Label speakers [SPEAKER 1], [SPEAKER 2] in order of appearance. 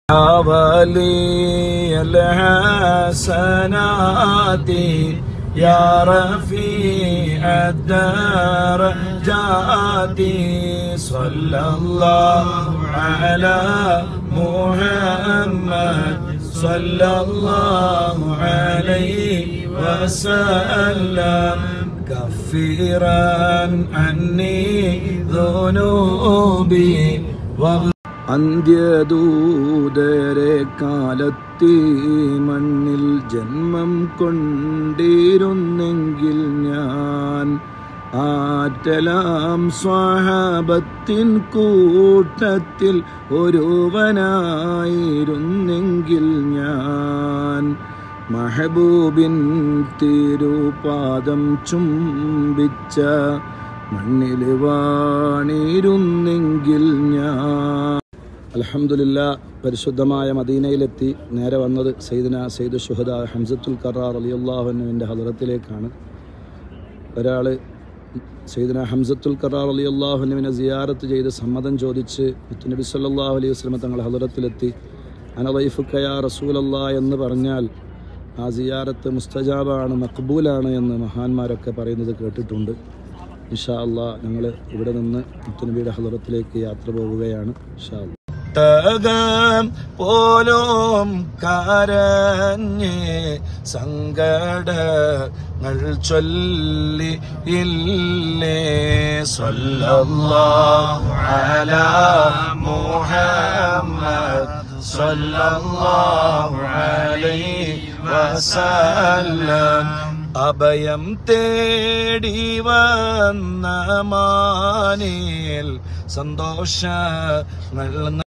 [SPEAKER 1] يا ولي الحسنات يا رفيع الدرجات صلى الله على محمد صلى الله عليه وسلم كفرا عني ذنوبي واغفر അന്ത്യദൂതരെ കാലത്തി മണ്ണിൽ ജന്മം കൊണ്ടിരുന്നെങ്കിൽ ഞാൻ ആറ്റലാം സ്വാഹാബത്തിൻ കൂട്ടത്തിൽ ഒരുവനായിരുന്നെങ്കിൽ ഞാൻ മഹബൂബിൻ തിരുപാദം ചുംബിച്ച മണ്ണിൽ വാണിരുന്നെങ്കിൽ ഞാൻ അലഹമുല്ല പരിശുദ്ധമായ മദീനയിലെത്തി നേരെ വന്നത് സൈദന സൈദ് ഷുഹദ ഹംസത്തുൽ കറാർ അലിയുല്ലാഹുവിൻ്റെ ഹദറത്തിലേക്കാണ് ഒരാൾ സൈദന ഹംസത്തുൽ കറാർ അലി അള്ളാഹുനുവിനെ സിയാറത്ത് ചെയ്ത് സമ്മതം ചോദിച്ച് മുത്തുനബി സല്ലാഹു അലൈഹി വസ്ലമ തങ്ങൾ ഹദറത്തിലെത്തി അനവൈഫുക്കയ റസൂലല്ലാ എന്ന് പറഞ്ഞാൽ ആ സിയാറത്ത് മുസ്തജാബാണ് മക്ബൂലാണ് എന്ന് മഹാന്മാരൊക്കെ പറയുന്നത് കേട്ടിട്ടുണ്ട് ഇൻഷാ അള്ളാ ഞങ്ങൾ ഇവിടെ നിന്ന് മുത്തുനബിയുടെ ഹദറത്തിലേക്ക് യാത്ര പോവുകയാണ് ഇൻഷാ അള്ളാ തകം പോലും കരഞ്ഞ് സങ്കടങ്ങൾ ചൊല്ലി ഇല്ലേ സ്വല്ലല്ലാഹു അലാ മുഹമ്മദ് സ്വല്ലല്ലാഹു അലൈഹി വസല്ലം അഭയം തേടി വന്ന മാനിൽ സന്തോഷങ്ങൾ